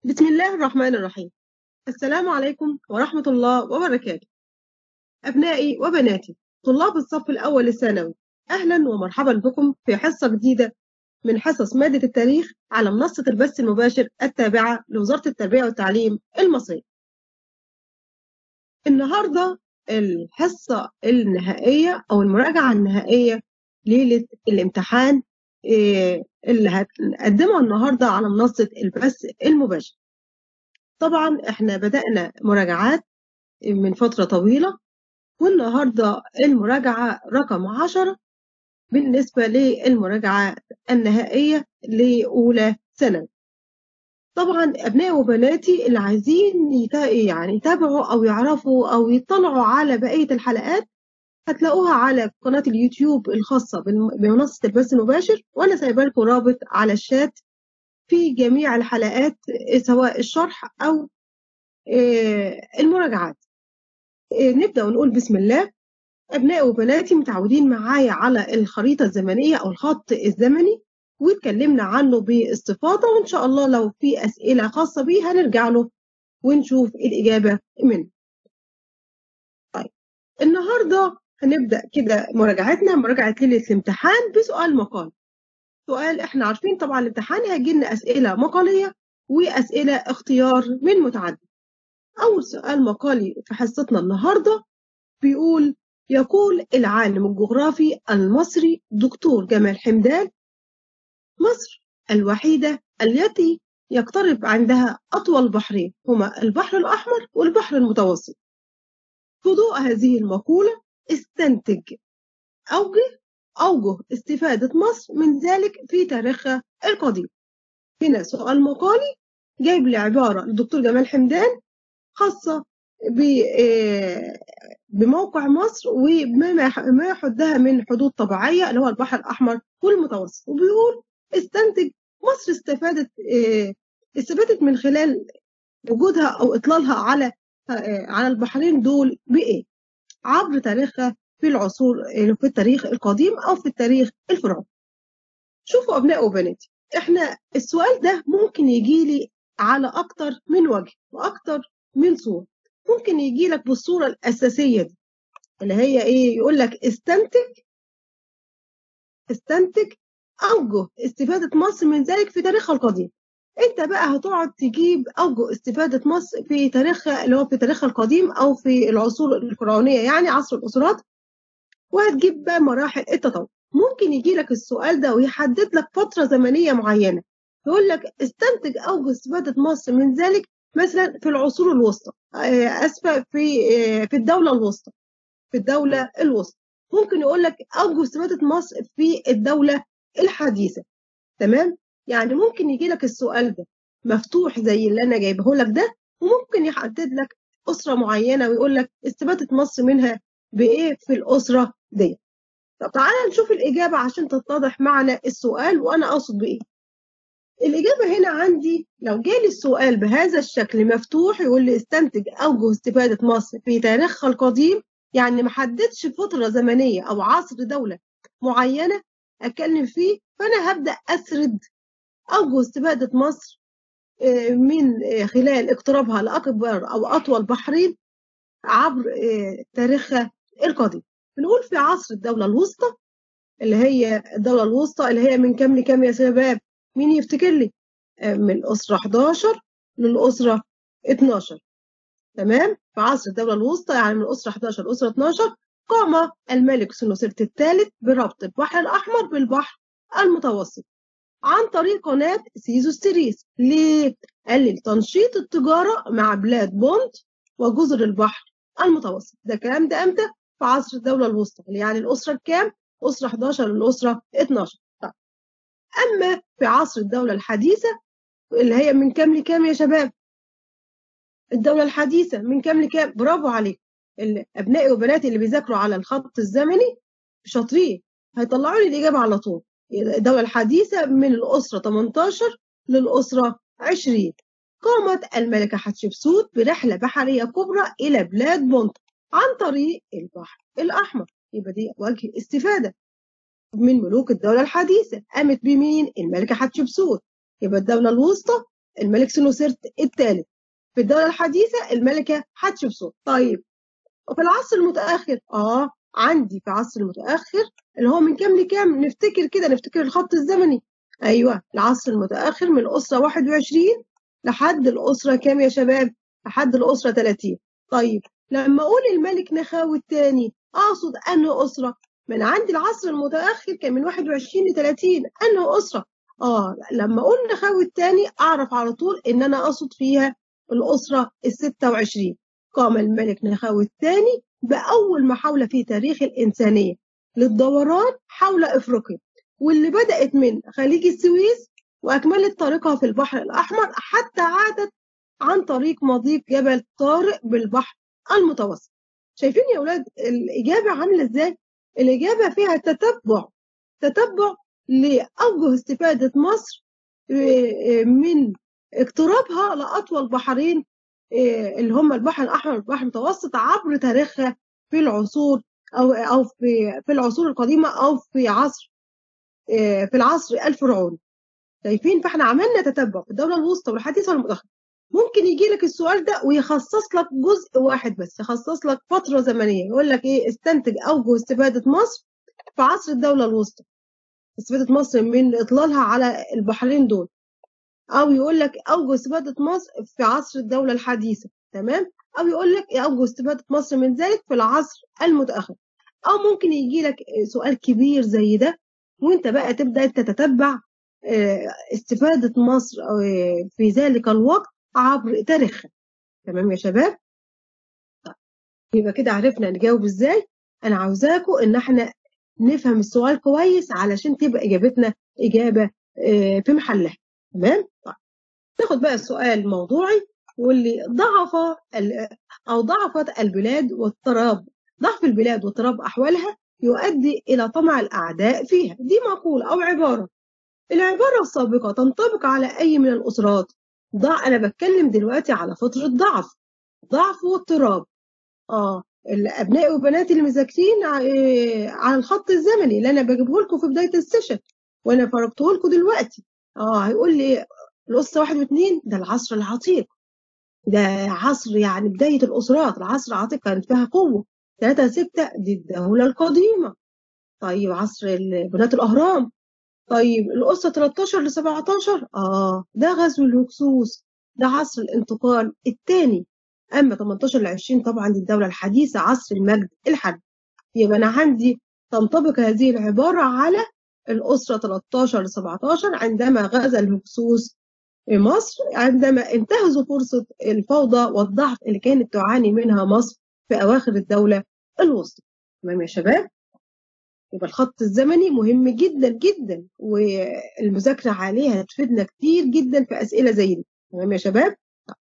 بسم الله الرحمن الرحيم السلام عليكم ورحمة الله وبركاته أبنائي وبناتي طلاب الصف الأول الثانوي أهلا ومرحبا بكم في حصة جديدة من حصص مادة التاريخ على منصة البث المباشر التابعة لوزارة التربية والتعليم المصرية النهاردة الحصة النهائية أو المراجعة النهائية ليلة الامتحان اللي هنقدمها النهارده على منصة البث المباشر. طبعا احنا بدأنا مراجعات من فترة طويلة والنهارده المراجعة رقم 10 بالنسبة للمراجعة النهائية لأولى ثانوي. طبعا أبنائي وبناتي اللي عايزين يعني يتابعوا أو يعرفوا أو يطلعوا على بقية الحلقات هتلاقوها على قناة اليوتيوب الخاصة بمنصة البث المباشر وأنا سايبة لكم رابط على الشات في جميع الحلقات سواء الشرح أو المراجعات نبدأ ونقول بسم الله أبنائي وبناتي متعودين معايا على الخريطة الزمنية أو الخط الزمني واتكلمنا عنه باستفاضة وإن شاء الله لو في أسئلة خاصة بيه هنرجع له ونشوف الإجابة منه طيب النهارده هنبدأ كده مراجعتنا مراجعة ليلة الامتحان بسؤال مقال سؤال احنا عارفين طبعا الامتحان هيجي لنا أسئلة مقالية وأسئلة اختيار من متعدد أول سؤال مقالي في حصتنا النهاردة بيقول يقول العالم الجغرافي المصري دكتور جمال حمدان مصر الوحيدة التي يقترب عندها أطول بحرين هما البحر الأحمر والبحر المتوسط في ضوء هذه المقولة استنتج أوجه أوجه استفادة مصر من ذلك في تاريخها القديم هنا سؤال مقالي جايب لي عبارة للدكتور جمال حمدان خاصة بموقع مصر وما يحدها من حدود طبيعية اللي هو البحر الأحمر والمتوسط وبيقول استنتج مصر استفادت استفادت من خلال وجودها أو إطلالها على على البحرين دول بإيه؟ عبر تاريخها في العصور في التاريخ القديم أو في التاريخ الفرعوني. شوفوا أبناء وبناتي إحنا السؤال ده ممكن يجي لي على أكتر من وجه وأكتر من صورة. ممكن يجي لك بالصورة الأساسية دي اللي هي إيه؟ يقول لك استنتج استنتج أوجه استفادة مصر من ذلك في تاريخها القديم. انت بقى هتقعد تجيب اوجه استفاده مصر في تاريخها اللي هو في تاريخها القديم او في العصور الفرعونيه يعني عصر الاسرات وهتجيب بقى مراحل التطور ممكن يجي لك السؤال ده ويحدد لك فتره زمنيه معينه يقول لك استنتج اوجه استفاده مصر من ذلك مثلا في العصور الوسطى اسفه في في الدوله الوسطى في الدوله الوسطى ممكن يقول لك اوجه استفاده مصر في الدوله الحديثه تمام يعني ممكن يجي لك السؤال ده مفتوح زي اللي انا جايبه لك ده وممكن يحدد لك اسره معينه ويقول لك استفادت مصر منها بايه في الاسره دي طب تعالى نشوف الاجابه عشان تتضح معنا السؤال وانا اقصد بايه الاجابه هنا عندي لو جالي السؤال بهذا الشكل مفتوح يقول لي استنتج اوجه استفاده مصر في تاريخها القديم يعني ما حددش فتره زمنيه او عصر دوله معينه اتكلم فيه فانا هبدا اسرد أوجه استفادة مصر من خلال اقترابها لأكبر أو أطول بحرين عبر تاريخها القديم بنقول في عصر الدولة الوسطى اللي هي الدولة الوسطى اللي هي من كام لكام يا شباب مين يفتكر لي من الأسرة 11 للأسرة 12 تمام في عصر الدولة الوسطى يعني من الأسرة 11 للأسرة 12 قام الملك سنوسرت الثالث بربط البحر الأحمر بالبحر المتوسط عن طريق قناة سيزو ستريس ليه؟ قال لي تنشيط التجارة مع بلاد بونت وجزر البحر المتوسط ده الكلام ده امتى؟ في عصر الدولة الوسطى يعني الأسرة الكام؟ أسرة 11 للأسرة 12 طيب. أما في عصر الدولة الحديثة اللي هي من كام لكام يا شباب؟ الدولة الحديثة من كام لكام؟ برافو عليك أبنائي وبناتي اللي بيذاكروا على الخط الزمني شاطرين هيطلعوا لي الإجابة على طول الدولة الحديثة من الأسرة 18 للأسرة 20 قامت الملكة حتشبسوت برحلة بحرية كبرى إلى بلاد بونت عن طريق البحر الأحمر يبقى دي وجه استفادة من ملوك الدولة الحديثة قامت بمين؟ الملكة حتشبسوت يبقى الدولة الوسطى الملك سنوسرت الثالث في الدولة الحديثة الملكة حتشبسوت طيب وفي العصر المتأخر اه عندي في العصر المتأخر اللي هو من كام لكام نفتكر كده نفتكر الخط الزمني ايوه العصر المتأخر من الأسرة 21 لحد الأسرة كام يا شباب لحد الأسرة 30 طيب لما أقول الملك نخاوي الثاني أقصد أنه أسرة من عند العصر المتأخر كان من 21 ل 30 أنه أسرة آه لما أقول نخاوي الثاني أعرف على طول إن أنا أقصد فيها الأسرة ال 26 قام الملك نخاوي الثاني بأول محاولة في تاريخ الإنسانية للدوران حول إفريقيا واللي بدأت من خليج السويس وأكملت طريقها في البحر الأحمر حتى عادت عن طريق مضيق جبل طارق بالبحر المتوسط شايفين يا أولاد الإجابة عاملة إزاي؟ الإجابة فيها تتبع تتبع لأوجه استفادة مصر من اقترابها لأطول بحرين اللي هم البحر الأحمر والبحر المتوسط عبر تاريخها في العصور أو أو في في العصور القديمة أو في عصر في العصر الفرعوني شايفين فاحنا عملنا تتبع في الدولة الوسطى والحديثة والمتأخرة ممكن يجي لك السؤال ده ويخصص لك جزء واحد بس يخصص لك فترة زمنية يقول لك ايه استنتج أوجه استفادة مصر في عصر الدولة الوسطى استفادة مصر من إطلالها على البحرين دول أو يقول لك أوجه استفادة مصر في عصر الدولة الحديثة تمام أو يقول لك أوجه استفادة مصر من ذلك في العصر المتأخر أو ممكن يجي لك سؤال كبير زي ده وانت بقى تبدأ تتتبع استفادة مصر في ذلك الوقت عبر تاريخها تمام يا شباب يبقى كده عرفنا نجاوب ازاي انا عاوزاكم ان احنا نفهم السؤال كويس علشان تبقى اجابتنا اجابه في محلها تمام طيب ناخد بقى السؤال موضوعي واللي ضعف او ضعفت البلاد واضطراب ضعف البلاد واضطراب احوالها يؤدي الى طمع الاعداء فيها دي مقوله او عباره العباره السابقه تنطبق على اي من الاسرات ضع انا بتكلم دلوقتي على فتره ضعف ضعف واضطراب اه الابناء وبناتي اللي مذاكرين على الخط الزمني اللي انا بجيبه لكم في بدايه السيشن وانا فرجته لكم دلوقتي اه هيقول لي الاسره واحد واثنين ده العصر العتيق ده عصر يعني بدايه الاسرات العصر العتيق كانت فيها قوه ثلاثة ستة دي الدولة القديمة طيب عصر بنات الأهرام طيب الأسرة 13 ل 17 آه ده غزو الهكسوس ده عصر الانتقال الثاني أما 18 ل 20 طبعا دي الدولة الحديثة عصر المجد الحربي يبقى أنا عندي تنطبق هذه العبارة على الأسرة 13 ل 17 عندما غزا الهكسوس مصر عندما انتهزوا فرصة الفوضى والضعف اللي كانت تعاني منها مصر في أواخر الدولة الوسطى تمام يا شباب يبقى الخط الزمني مهم جدا جدا والمذاكرة عليه هتفيدنا كتير جدا في أسئلة زي دي تمام يا شباب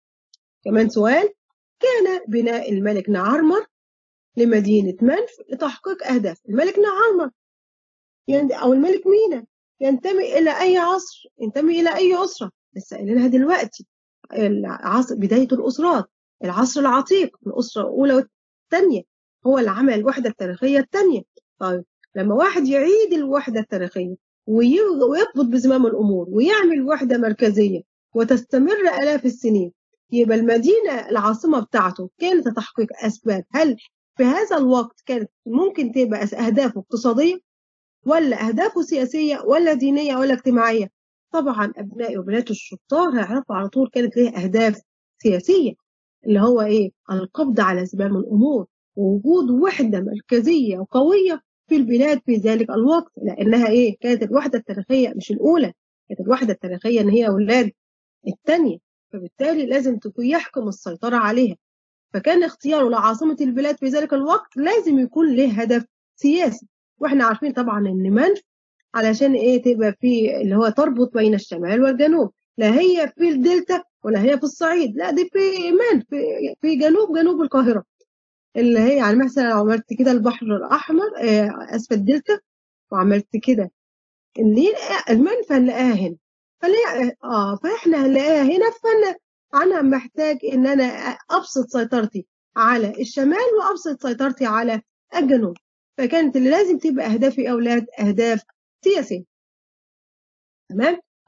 كمان سؤال كان بناء الملك نعرمر لمدينة منف لتحقيق أهداف الملك نعرمر يعني أو الملك مينا ينتمي إلى أي عصر ينتمي إلى أي أسرة لسه قايلينها دلوقتي العصر بداية الأسرات العصر العتيق الأسرة الأولى والثانية هو اللي عمل الوحدة التاريخية الثانية طيب لما واحد يعيد الوحدة التاريخية ويضبط بزمام الأمور ويعمل وحدة مركزية وتستمر آلاف السنين يبقى المدينة العاصمة بتاعته كانت تحقيق أسباب هل في هذا الوقت كانت ممكن تبقى أهدافه اقتصادية ولا أهدافه سياسية ولا دينية ولا اجتماعية طبعا أبنائي وبنات الشطار هيعرفوا على طول كانت ليه أهداف سياسية اللي هو إيه القبض على زمام الأمور ووجود وحدة مركزية وقوية في البلاد في ذلك الوقت لأنها إيه كانت الوحدة التاريخية مش الأولى كانت الوحدة التاريخية إن هي أولاد الثانية فبالتالي لازم تكون يحكم السيطرة عليها فكان اختياره لعاصمة البلاد في ذلك الوقت لازم يكون له هدف سياسي واحنا عارفين طبعا ان منف علشان ايه تبقى في اللي هو تربط بين الشمال والجنوب لا هي في الدلتا ولا هي في الصعيد لا دي في منف في, في جنوب جنوب القاهرة اللي هي يعني مثلا لو عملت كده البحر الأحمر أسفل الدلتا وعملت كده النيل المنفى هنلاقيها هنا فليه اه فاحنا هنلاقيها هنا فانا انا محتاج ان انا ابسط سيطرتي على الشمال وابسط سيطرتي على الجنوب فكانت اللي لازم تبقى اهدافي اولاد اهداف سياسيه تمام طيب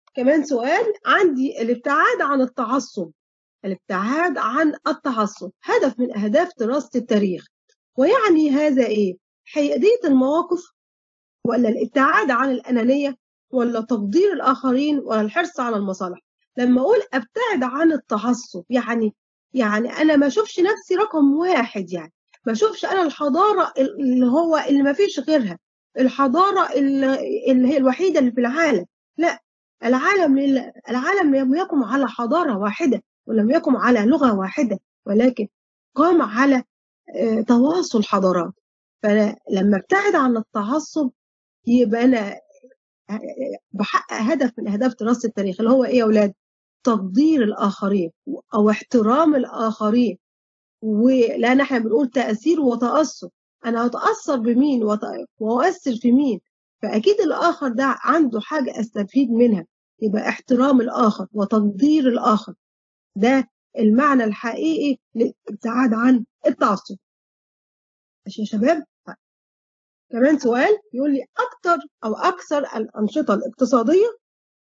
كمان سؤال عندي الابتعاد عن التعصب الابتعاد عن التعصب هدف من أهداف دراسة التاريخ ويعني هذا إيه؟ حيادية المواقف ولا الابتعاد عن الأنانية ولا تقدير الآخرين ولا الحرص على المصالح لما أقول أبتعد عن التعصب يعني يعني أنا ما أشوفش نفسي رقم واحد يعني ما أشوفش أنا الحضارة اللي هو اللي ما فيش غيرها الحضارة اللي هي الوحيدة اللي في العالم لا العالم العالم لم يقم على حضارة واحدة ولم يقم على لغة واحدة ولكن قام على تواصل حضارات فلما ابتعد عن التعصب يبقى أنا بحقق هدف من أهداف دراسة التاريخ اللي هو إيه يا أولاد؟ تقدير الآخرين أو احترام الآخرين ولأن احنا بنقول تأثير وتأثر أنا هتأثر بمين وأؤثر في مين فأكيد الآخر ده عنده حاجة أستفيد منها يبقى احترام الآخر وتقدير الآخر ده المعنى الحقيقي للابتعاد عن التعصب ماشي يا شباب طيب. كمان سؤال يقول لي أكتر أو أكثر الأنشطة الاقتصادية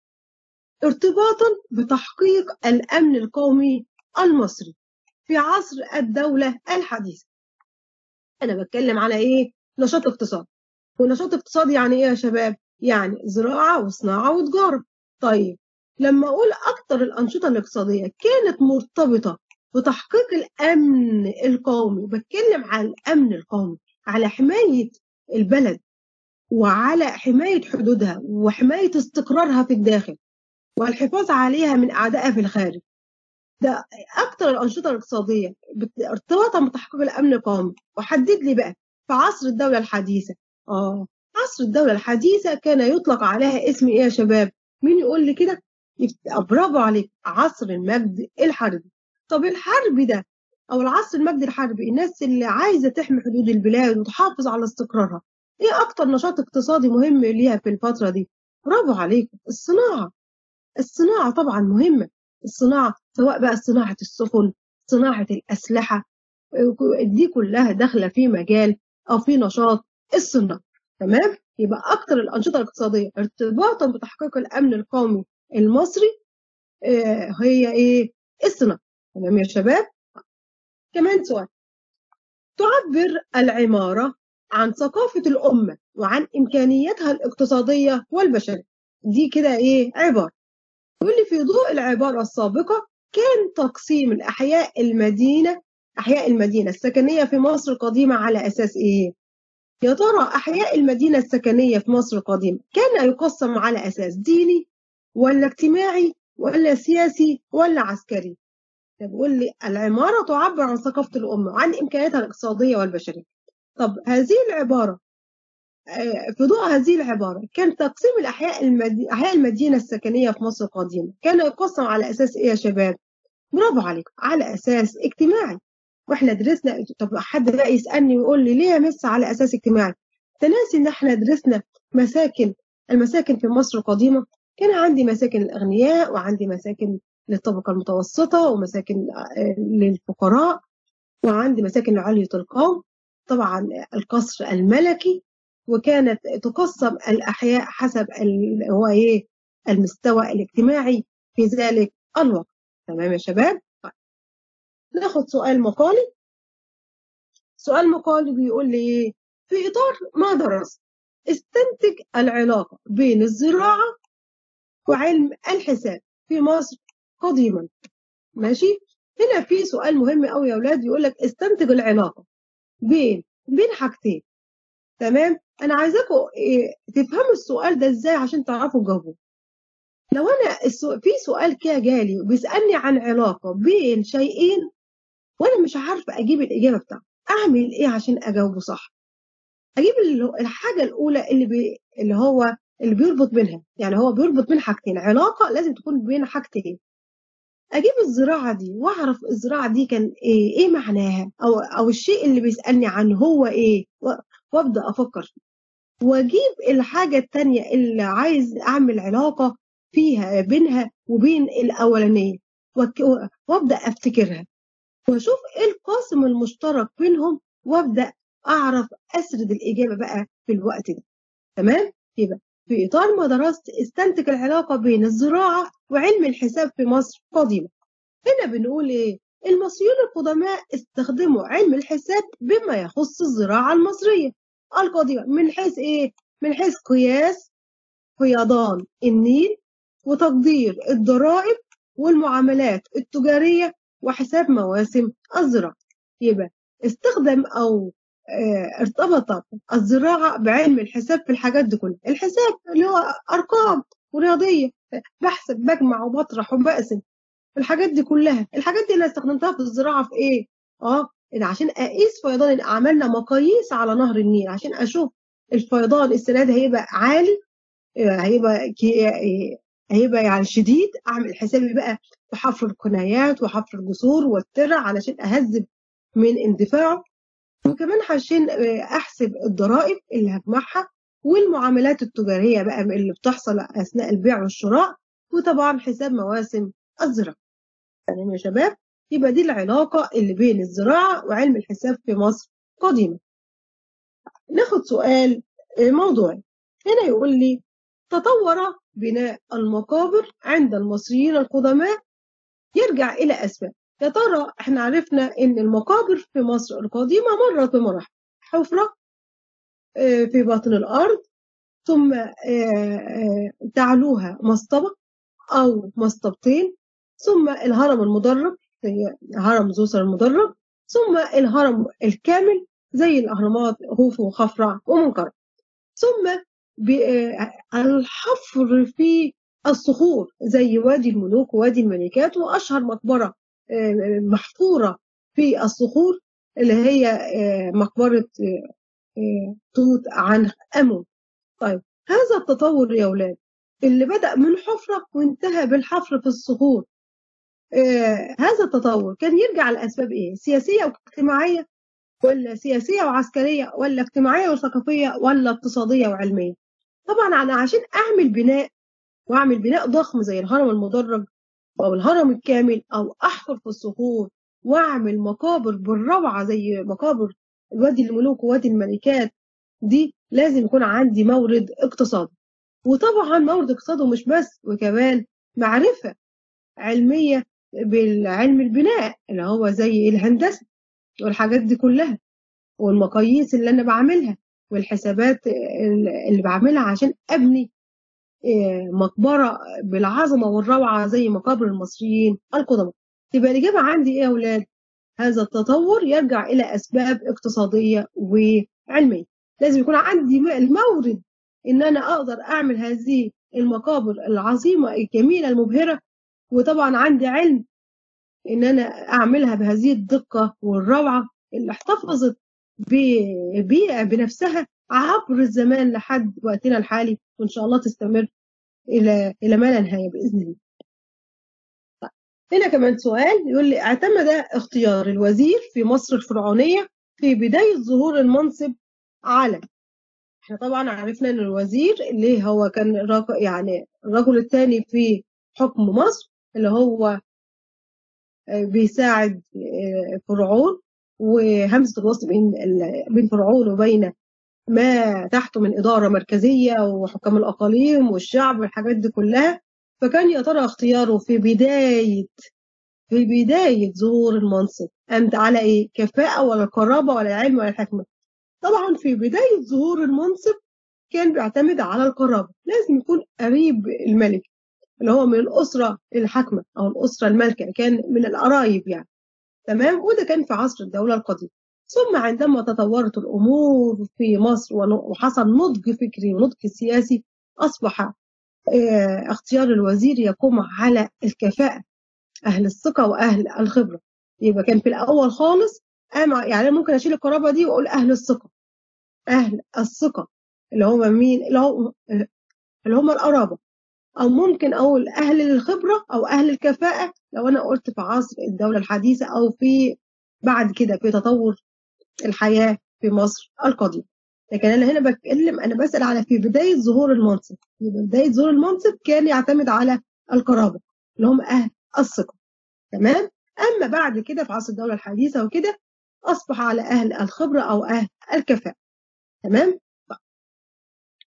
ارتباطا بتحقيق الأمن القومي المصري في عصر الدولة الحديثة أنا بتكلم على إيه؟ نشاط اقتصادي ونشاط اقتصادي يعني إيه يا شباب؟ يعني زراعة وصناعة وتجارة طيب لما أقول أكتر الأنشطة الاقتصادية كانت مرتبطة بتحقيق الأمن القومي بتكلم على الأمن القومي على حماية البلد وعلى حماية حدودها وحماية استقرارها في الداخل والحفاظ عليها من أعدائها في الخارج ده أكتر الأنشطة الاقتصادية ارتباطا بتحقيق الأمن القومي وحدد لي بقى في عصر الدولة الحديثة آه عصر الدولة الحديثة كان يطلق عليها اسم إيه يا شباب؟ مين يقول لي كده؟ برافو عليك عصر المجد الحربي طب الحرب ده او العصر المجد الحربي الناس اللي عايزه تحمي حدود البلاد وتحافظ على استقرارها ايه اكتر نشاط اقتصادي مهم ليها في الفتره دي برافو عليك الصناعه الصناعه طبعا مهمه الصناعه سواء بقى صناعه السفن صناعه الاسلحه دي كلها داخله في مجال او في نشاط الصناعه تمام يبقى اكتر الانشطه الاقتصاديه ارتباطا بتحقيق الامن القومي المصري آه هي ايه الصناعه تمام يا شباب كمان سؤال تعبر العمارة عن ثقافة الأمة وعن إمكانياتها الاقتصادية والبشرية دي كده إيه عبارة يقول لي في ضوء العبارة السابقة كان تقسيم الأحياء المدينة أحياء المدينة السكنية في مصر القديمة على أساس إيه؟ يا ترى أحياء المدينة السكنية في مصر القديمة كان يقسم على أساس ديني ولا اجتماعي ولا سياسي ولا عسكري؟ بيقول لي العمارة تعبر عن ثقافة الأمة وعن إمكانياتها الاقتصادية والبشرية طب هذه العبارة في ضوء هذه العبارة كان تقسيم الأحياء المدي... أحياء المدينة السكنية في مصر القديمة كان يقسم على أساس إيه يا شباب؟ برافو عليكم على أساس اجتماعي واحنا درسنا طب حد بقى يسألني ويقول لي ليه يا مس على أساس اجتماعي؟ تناسي إن احنا درسنا مساكن المساكن في مصر القديمة كان عندي مساكن الأغنياء وعندي مساكن للطبقة المتوسطة ومساكن للفقراء وعندي مساكن لعلية القوم طبعا القصر الملكي وكانت تقسم الأحياء حسب هو إيه المستوى الاجتماعي في ذلك الوقت تمام يا شباب طيب. ناخد سؤال مقالي سؤال مقالي بيقول لي في إطار ما درس استنتج العلاقة بين الزراعة وعلم الحساب في مصر قديما ماشي هنا في سؤال مهم قوي يا اولاد يقول لك استنتج العلاقه بين بين حاجتين تمام انا عايزاكم إيه تفهموا السؤال ده ازاي عشان تعرفوا تجاوبوه لو انا السو... في سؤال كده جالي بيسالني عن علاقه بين شيئين وانا مش عارفه اجيب الاجابه بتاعته اعمل ايه عشان اجاوبه صح اجيب الحاجه الاولى اللي بي... اللي هو اللي بيربط بينها يعني هو بيربط بين حاجتين علاقه لازم تكون بين حاجتين اجيب الزراعه دي واعرف الزراعه دي كان ايه ايه معناها او او الشيء اللي بيسالني عنه هو ايه وابدا افكر فيه واجيب الحاجه الثانيه اللي عايز اعمل علاقه فيها بينها وبين الاولانيه وابدا افتكرها واشوف ايه القاسم المشترك بينهم وابدا اعرف اسرد الاجابه بقى في الوقت ده تمام يبقى في إطار ما درست استنتج العلاقة بين الزراعة وعلم الحساب في مصر قديما هنا بنقول إيه؟ المصريون القدماء استخدموا علم الحساب بما يخص الزراعة المصرية القديمة من حيث إيه؟ من حيث قياس فيضان النيل وتقدير الضرائب والمعاملات التجارية وحساب مواسم الزراعة يبقى استخدم أو اه ارتبط الزراعة بعلم الحساب في الحاجات دي كلها الحساب اللي هو أرقام ورياضية بحسب بجمع وبطرح وبقسم الحاجات دي كلها الحاجات دي انا استخدمتها في الزراعه في ايه اه إن عشان اقيس فيضان عملنا مقاييس على نهر النيل عشان اشوف الفيضان السنه ده هيبقى عالي هيبقى هيبقى يعني شديد اعمل حسابي بقى في حفر القنايات وحفر الجسور والترع علشان اهذب من اندفاعه وكمان عشان احسب الضرائب اللي هجمعها والمعاملات التجاريه بقى اللي بتحصل اثناء البيع والشراء وطبعا حساب مواسم الزراعه تمام يا شباب يبقى دي العلاقة اللي بين الزراعة وعلم الحساب في مصر قديما ناخد سؤال موضوعي هنا يقول لي تطور بناء المقابر عند المصريين القدماء يرجع إلى أسباب يا ترى احنا عرفنا ان المقابر في مصر القديمة مرت بمراحل حفرة في باطن الأرض ثم تعلوها مصطبة أو مصطبتين ثم الهرم المدرج زي هرم زوسر المدرج ثم الهرم الكامل زي الأهرامات خوفو وخفرع ومنقرع ثم الحفر في الصخور زي وادي الملوك ووادي الملكات وأشهر مقبرة محفورة في الصخور اللي هي مقبرة توت عنخ أمون طيب هذا التطور يا أولاد اللي بدأ من حفرة وانتهى بالحفر في الصخور آه هذا التطور كان يرجع لأسباب إيه؟ سياسية واجتماعية ولا سياسية وعسكرية ولا اجتماعية وثقافية ولا اقتصادية وعلمية؟ طبعا أنا عشان أعمل بناء وأعمل بناء ضخم زي الهرم المدرج أو الهرم الكامل أو أحفر في الصخور وأعمل مقابر بالروعة زي مقابر وادي الملوك ووادي الملكات دي لازم يكون عندي مورد اقتصادي وطبعا مورد اقتصادي مش بس وكمان معرفة علمية بالعلم البناء اللي هو زي الهندسة والحاجات دي كلها والمقاييس اللي أنا بعملها والحسابات اللي بعملها عشان أبني مقبرة بالعظمة والروعة زي مقابر المصريين القدماء تبقى الإجابة عندي إيه يا أولاد؟ هذا التطور يرجع إلى أسباب اقتصادية وعلمية لازم يكون عندي المورد إن أنا أقدر أعمل هذه المقابر العظيمة الجميلة المبهرة وطبعا عندي علم ان انا اعملها بهذه الدقة والروعة اللي احتفظت ببيئة بنفسها عبر الزمان لحد وقتنا الحالي وان شاء الله تستمر الى الى ما لا نهاية باذن الله. طيب. هنا كمان سؤال يقول لي اعتمد اختيار الوزير في مصر الفرعونية في بداية ظهور المنصب على احنا طبعا عرفنا ان الوزير اللي هو كان يعني الرجل الثاني في حكم مصر اللي هو بيساعد فرعون وهمزة الوصل بين بين فرعون وبين ما تحته من إدارة مركزية وحكام الأقاليم والشعب والحاجات دي كلها فكان يا ترى اختياره في بداية في بداية ظهور المنصب أنت على إيه؟ كفاءة ولا قرابة ولا العلم ولا الحكمة؟ طبعا في بداية ظهور المنصب كان بيعتمد على القرابة لازم يكون قريب الملك اللي هو من الأسرة الحاكمة أو الأسرة المالكة كان من القرايب يعني تمام وده كان في عصر الدولة القديمة ثم عندما تطورت الأمور في مصر وحصل نضج فكري ونضج سياسي أصبح اختيار الوزير يقوم على الكفاءة أهل الثقة وأهل الخبرة يبقى كان في الأول خالص أما يعني ممكن أشيل القرابة دي وأقول أهل الثقة أهل الثقة اللي هم مين اللي هم اللي هم القرابة أو ممكن أقول أهل الخبرة أو أهل الكفاءة لو أنا قلت في عصر الدولة الحديثة أو في بعد كده في تطور الحياة في مصر القديمة لكن أنا هنا بتكلم أنا بسأل على في بداية ظهور المنصب يبقى بداية ظهور المنصب كان يعتمد على القرابة اللي هم أهل الثقة تمام أما بعد كده في عصر الدولة الحديثة وكده أصبح على أهل الخبرة أو أهل الكفاءة تمام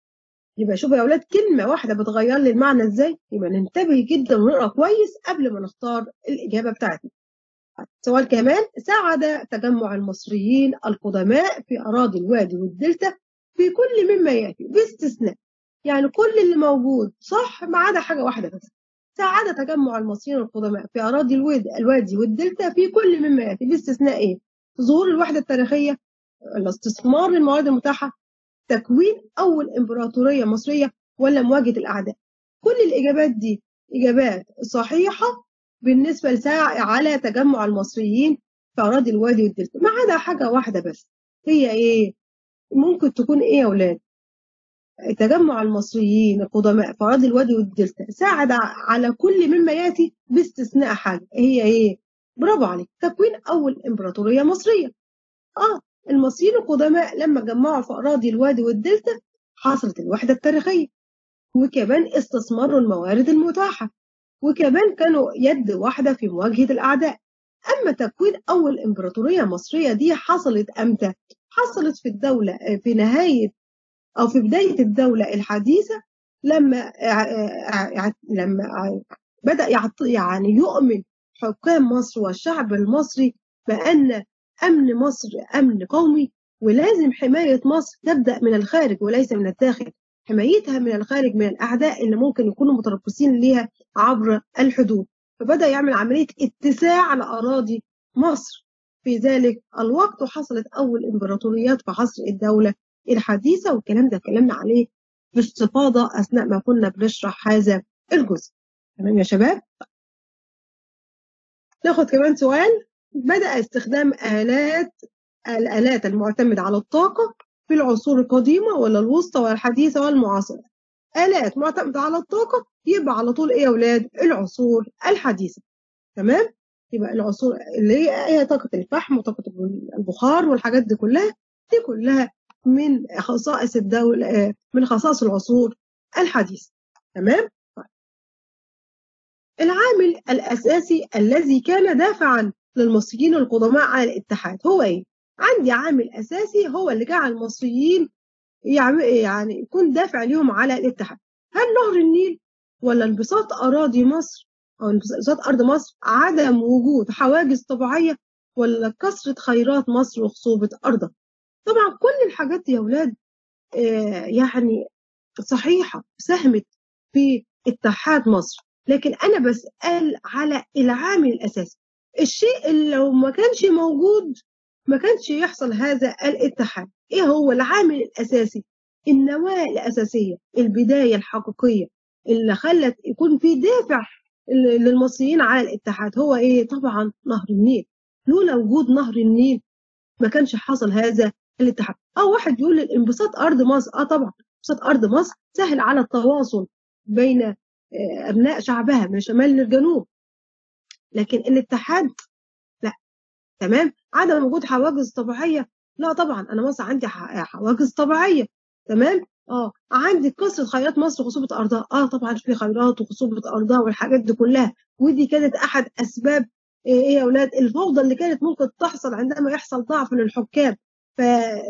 يبقى شوفوا يا اولاد كلمه واحده بتغير لي المعنى ازاي يبقى ننتبه جدا ونقرا كويس قبل ما نختار الاجابه بتاعتنا سؤال كمان ساعد تجمع المصريين القدماء في اراضي الوادي والدلتا في كل مما ياتي باستثناء يعني كل اللي موجود صح ما عدا حاجه واحده بس ساعد تجمع المصريين القدماء في اراضي الوادي الوادي والدلتا في كل مما ياتي باستثناء ايه ظهور الوحده التاريخيه الاستثمار للموارد المتاحه تكوين أول إمبراطورية مصرية ولا مواجهة الأعداء كل الإجابات دي إجابات صحيحة بالنسبة لساعة على تجمع المصريين في أراضي الوادي والدلتا ما عدا حاجة واحدة بس هي إيه؟ ممكن تكون إيه يا أولاد؟ تجمع المصريين القدماء في أراضي الوادي والدلتا ساعد على كل مما يأتي باستثناء حاجة هي إيه؟ برافو عليك تكوين أول إمبراطورية مصرية آه المصريين القدماء لما جمعوا في أراضي الوادي والدلتا حصلت الوحدة التاريخية وكمان استثمروا الموارد المتاحة وكمان كانوا يد واحدة في مواجهة الأعداء أما تكوين أول إمبراطورية مصرية دي حصلت أمتى؟ حصلت في الدولة في نهاية أو في بداية الدولة الحديثة لما لما بدأ يعني يؤمن حكام مصر والشعب المصري بأن أمن مصر أمن قومي ولازم حماية مصر تبدأ من الخارج وليس من الداخل حمايتها من الخارج من الأعداء اللي ممكن يكونوا متربصين ليها عبر الحدود فبدأ يعمل عملية اتساع على أراضي مصر في ذلك الوقت وحصلت أول إمبراطوريات في عصر الدولة الحديثة والكلام ده كلامنا عليه باستفاضة أثناء ما كنا بنشرح هذا الجزء تمام يا شباب ناخد كمان سؤال بدأ استخدام آلات الآلات المعتمدة على الطاقة في العصور القديمة ولا الوسطى ولا الحديثة ولا المعاصرة آلات معتمدة على الطاقة يبقى على طول إيه يا أولاد العصور الحديثة تمام يبقى العصور اللي هي هي طاقة الفحم وطاقة البخار والحاجات دي كلها دي كلها من خصائص الدولة من خصائص العصور الحديثة تمام العامل الأساسي الذي كان دافعا للمصريين القدماء على الاتحاد هو ايه؟ عندي عامل اساسي هو اللي جعل المصريين يعني يكون دافع ليهم على الاتحاد هل نهر النيل ولا انبساط اراضي مصر او انبساط ارض مصر عدم وجود حواجز طبيعيه ولا كثره خيرات مصر وخصوبه ارضها طبعا كل الحاجات دي يا اولاد آه يعني صحيحه ساهمت في اتحاد مصر لكن انا بسال على العامل الاساسي الشيء اللي لو ما كانش موجود ما كانش يحصل هذا الاتحاد ايه هو العامل الاساسي النواه الاساسيه البدايه الحقيقيه اللي خلت يكون في دافع للمصريين على الاتحاد هو ايه طبعا نهر النيل لولا وجود نهر النيل ما كانش حصل هذا الاتحاد او واحد يقول الانبساط ارض مصر اه طبعا انبساط ارض مصر سهل على التواصل بين ابناء شعبها من الشمال للجنوب لكن الاتحاد لا تمام عدم وجود حواجز طبيعيه لا طبعا انا مصر عندي حواجز طبيعيه تمام اه عندي قصه خيرات مصر وخصوبه ارضها اه طبعا في خيرات وخصوبه ارضها والحاجات دي كلها ودي كانت احد اسباب ايه يا اولاد الفوضى اللي كانت ممكن تحصل عندما يحصل ضعف للحكام ف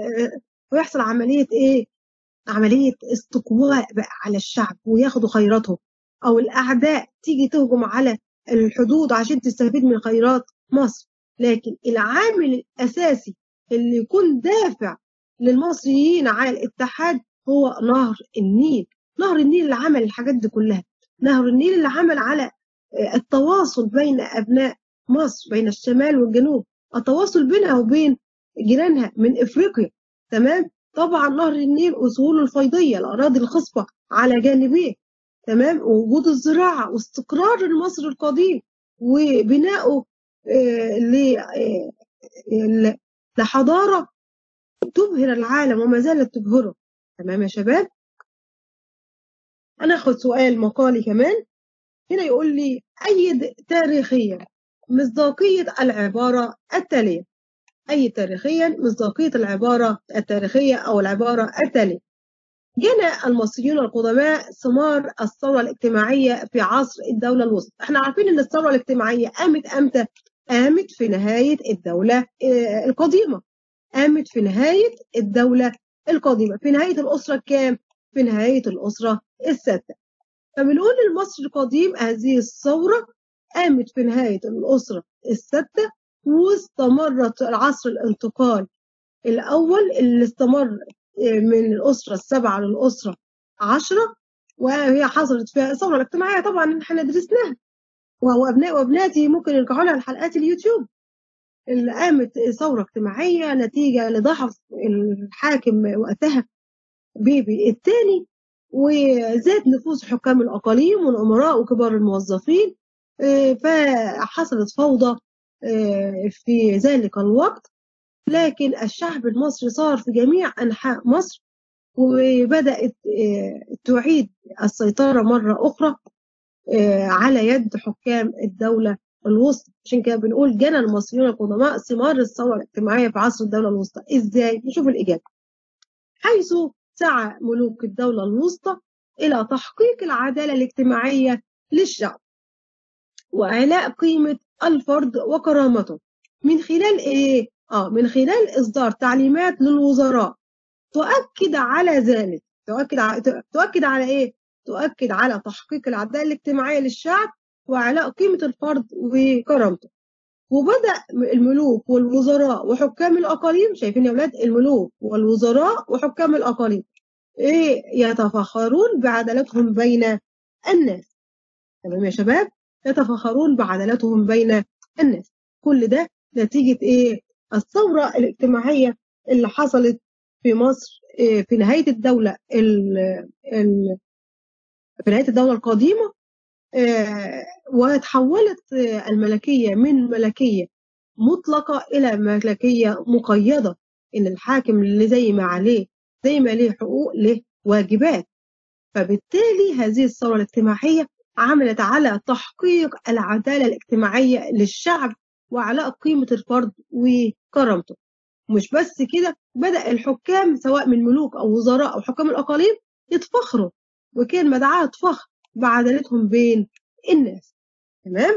ويحصل عمليه ايه عمليه استقواء بقى على الشعب وياخدوا خيراتهم او الاعداء تيجي تهجم على الحدود عشان تستفيد من خيرات مصر لكن العامل الأساسي اللي يكون دافع للمصريين على الاتحاد هو نهر النيل نهر النيل اللي عمل الحاجات دي كلها نهر النيل اللي عمل على التواصل بين أبناء مصر بين الشمال والجنوب التواصل بينها وبين جيرانها من إفريقيا تمام طبعا نهر النيل أصول الفيضية الأراضي الخصبة على جانبيه تمام ووجود الزراعة واستقرار المصري القديم وبنائه لحضارة تبهر العالم وما زالت تبهره تمام يا شباب هناخد سؤال مقالي كمان هنا يقول لي أيد تاريخيا مصداقية العبارة التالية أي تاريخيا مصداقية العبارة التاريخية أو العبارة التالية جنى المصريون القدماء ثمار الثورة الاجتماعية في عصر الدولة الوسطى احنا عارفين ان الثورة الاجتماعية قامت امتى قامت في نهاية الدولة القديمة قامت في نهاية الدولة القديمة في نهاية الأسرة الكام في نهاية الأسرة السادسة فبنقول المصري القديم هذه الثورة قامت في نهاية الأسرة السادسة واستمرت عصر الانتقال الأول اللي استمر من الأسرة السبعة للأسرة عشرة وهي حصلت فيها الثورة الاجتماعية طبعا احنا درسناها وأبناء وأبناتي ممكن يرجعوا لها الحلقات اليوتيوب اللي قامت ثورة اجتماعية نتيجة لضعف الحاكم وقتها بيبي الثاني وزاد نفوذ حكام الأقاليم والأمراء وكبار الموظفين فحصلت فوضى في ذلك الوقت لكن الشعب المصري صار في جميع أنحاء مصر وبدأت تعيد السيطرة مرة أخرى على يد حكام الدولة الوسطى عشان كده بنقول جنى المصريون القدماء ثمار الثورة الاجتماعية في عصر الدولة الوسطى إزاي؟ نشوف الإجابة حيث سعى ملوك الدولة الوسطى إلى تحقيق العدالة الاجتماعية للشعب وإعلاء قيمة الفرد وكرامته من خلال إيه؟ آه من خلال إصدار تعليمات للوزراء تؤكد على ذلك تؤكد على تؤكد على إيه؟ تؤكد على تحقيق العدالة الاجتماعية للشعب وإعلاء قيمة الفرد وكرامته وبدأ الملوك والوزراء وحكام الأقاليم شايفين يا أولاد الملوك والوزراء وحكام الأقاليم إيه يتفخرون بعدالتهم بين الناس تمام يا شباب يتفخرون بعدالتهم بين الناس كل ده نتيجة إيه الثورة الاجتماعية اللي حصلت في مصر إيه في نهاية الدولة ال ال في نهاية الدولة القديمة إيه وتحولت الملكية من ملكية مطلقة إلى ملكية مقيدة إن الحاكم اللي زي ما عليه زي ما ليه حقوق له واجبات فبالتالي هذه الثورة الاجتماعية عملت على تحقيق العدالة الاجتماعية للشعب وعلاء قيمة الفرد وكرامته مش بس كده بدأ الحكام سواء من ملوك أو وزراء أو حكام الأقاليم يتفخروا وكان مدعاة فخر بعدالتهم بين الناس تمام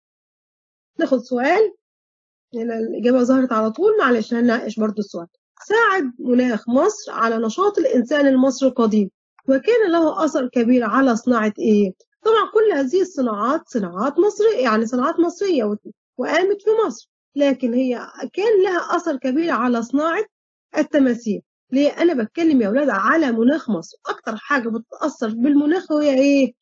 ناخد سؤال هنا الإجابة ظهرت على طول معلش هنناقش برضو السؤال ساعد مناخ مصر على نشاط الإنسان المصري القديم وكان له أثر كبير على صناعة إيه؟ طبعا كل هذه الصناعات صناعات مصرية يعني صناعات مصرية وقامت في مصر لكن هي كان لها أثر كبير على صناعة التماثيل ليه أنا بتكلم يا أولاد على مناخ مصر أكتر حاجة بتأثر بالمناخ هي إيه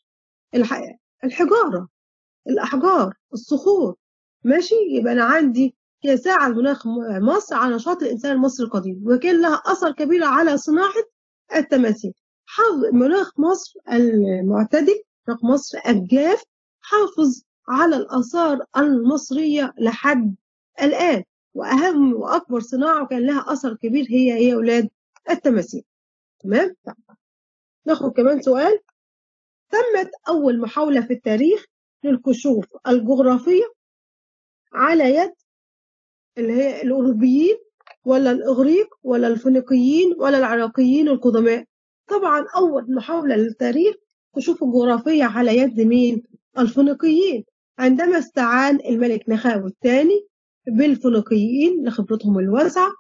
الحجارة الأحجار الصخور ماشي يبقى أنا عندي يساعد مناخ مصر على نشاط الإنسان المصري القديم وكان لها أثر كبير على صناعة التماثيل مناخ مصر المعتدل مناخ مصر الجاف حافظ على الآثار المصرية لحد الآن وأهم وأكبر صناعة وكان لها أثر كبير هي هي أولاد التماثيل تمام ناخد كمان سؤال تمت أول محاولة في التاريخ للكشوف الجغرافية على يد اللي هي الأوروبيين ولا الإغريق ولا الفينيقيين ولا العراقيين القدماء طبعا أول محاولة للتاريخ كشوف الجغرافية على يد مين الفينيقيين عندما استعان الملك نخاو الثاني بالفينيقيين لخبرتهم الواسعة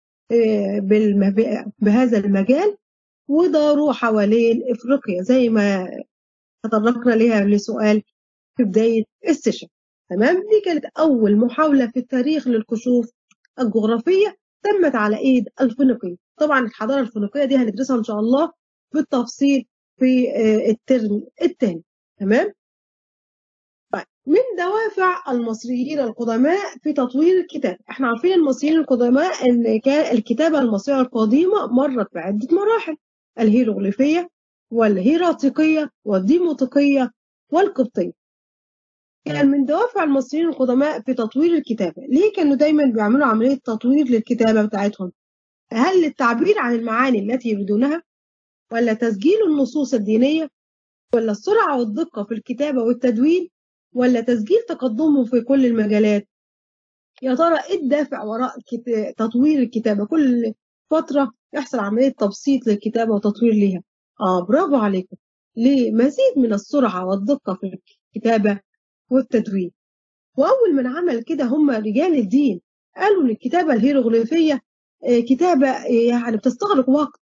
بهذا المجال وداروا حوالين إفريقيا زي ما تطرقنا لها لسؤال في بداية السيشن تمام دي كانت أول محاولة في التاريخ للكشوف الجغرافية تمت على إيد الفينيقية طبعا الحضارة الفينيقية دي هندرسها إن شاء الله بالتفصيل في الترم الثاني تمام طيب من دوافع المصريين القدماء في تطوير الكتاب احنا عارفين المصريين القدماء ان كان الكتابة المصرية القديمة مرت بعدة مراحل الهيروغليفية والهيراتيقية والديموطيقية والقبطية كان من دوافع المصريين القدماء في تطوير الكتابة ليه كانوا دايما بيعملوا عملية تطوير للكتابة بتاعتهم هل للتعبير عن المعاني التي يريدونها ولا تسجيل النصوص الدينية ولا السرعة والدقة في الكتابة والتدوين ولا تسجيل تقدمهم في كل المجالات يا ترى ايه الدافع وراء تطوير الكتابة كل فترة يحصل عملية تبسيط للكتابة وتطوير ليها اه برافو عليكم ليه مزيد من السرعة والدقة في الكتابة والتدوين وأول من عمل كده هم رجال الدين قالوا إن الكتابة الهيروغليفية كتابة يعني بتستغرق وقت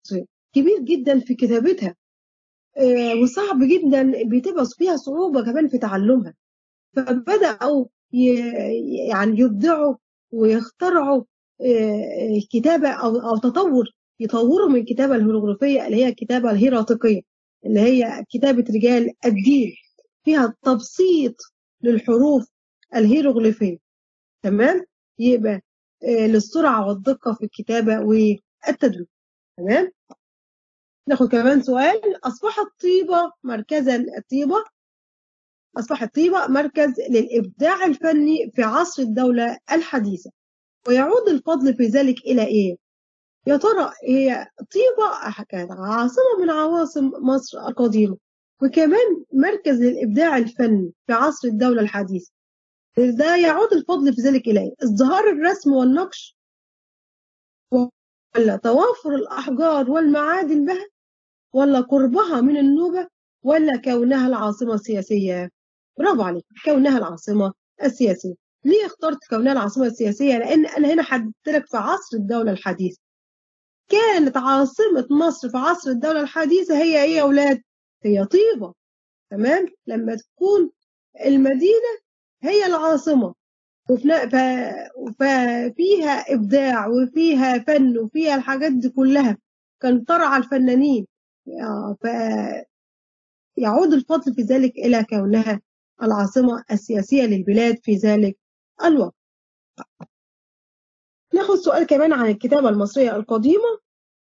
كبير جدا في كتابتها آه، وصعب جدا بتبقى فيها صعوبة كمان في تعلمها فبدأوا ي- يعني يبدعوا ويخترعوا آه، الكتابة أو أو تطور يطوروا من الكتابة الهيروغليفية اللي هي الكتابة الهيراتيقية اللي هي كتابة رجال الدين فيها تبسيط للحروف الهيروغليفية تمام يبقى آه، للسرعة والدقة في الكتابة والتدوين تمام ناخد كمان سؤال أصبحت طيبة مركزا الطيبة أصبحت طيبة مركز للإبداع الفني في عصر الدولة الحديثة ويعود الفضل في ذلك إلى إيه؟ يا ترى هي طيبة كانت عاصمة من عواصم مصر القديمة وكمان مركز للإبداع الفني في عصر الدولة الحديثة ده يعود الفضل في ذلك إلى إيه؟ ازدهار الرسم والنقش ولا توافر الأحجار والمعادن بها ولا قربها من النوبة ولا كونها العاصمة السياسية برافو عليك كونها العاصمة السياسية ليه اخترت كونها العاصمة السياسية لأن أنا هنا حددت لك في عصر الدولة الحديثة كانت عاصمة مصر في عصر الدولة الحديثة هي إيه يا أولاد هي طيبة تمام لما تكون المدينة هي العاصمة وفنا- ف- ففيها إبداع وفيها فن وفيها الحاجات دي كلها كان ترعى الفنانين آه، فيعود الفضل في ذلك إلى كونها العاصمة السياسية للبلاد في ذلك الوقت ناخد سؤال كمان عن الكتابة المصرية القديمة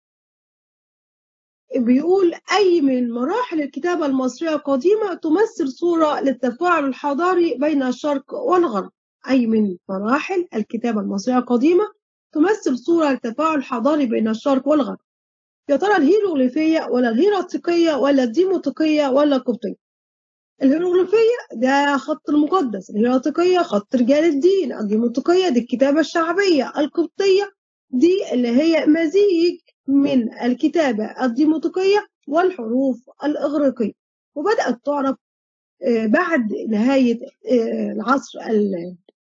بيقول أي من مراحل الكتابة المصرية القديمة تمثل صورة للتفاعل الحضاري بين الشرق والغرب أي من مراحل الكتابة المصرية القديمة تمثل صورة للتفاعل الحضاري بين الشرق والغرب يا ترى الهيروغليفية ولا الهيراتيقية ولا الديموتيقية ولا القبطية الهيروغليفية ده خط المقدس الهيراتيقية خط رجال الدين الديموتيقية دي الكتابة الشعبية القبطية دي اللي هي مزيج من الكتابة الديموتيقية والحروف الإغريقية وبدأت تعرف آه، بعد نهاية آه، العصر ال-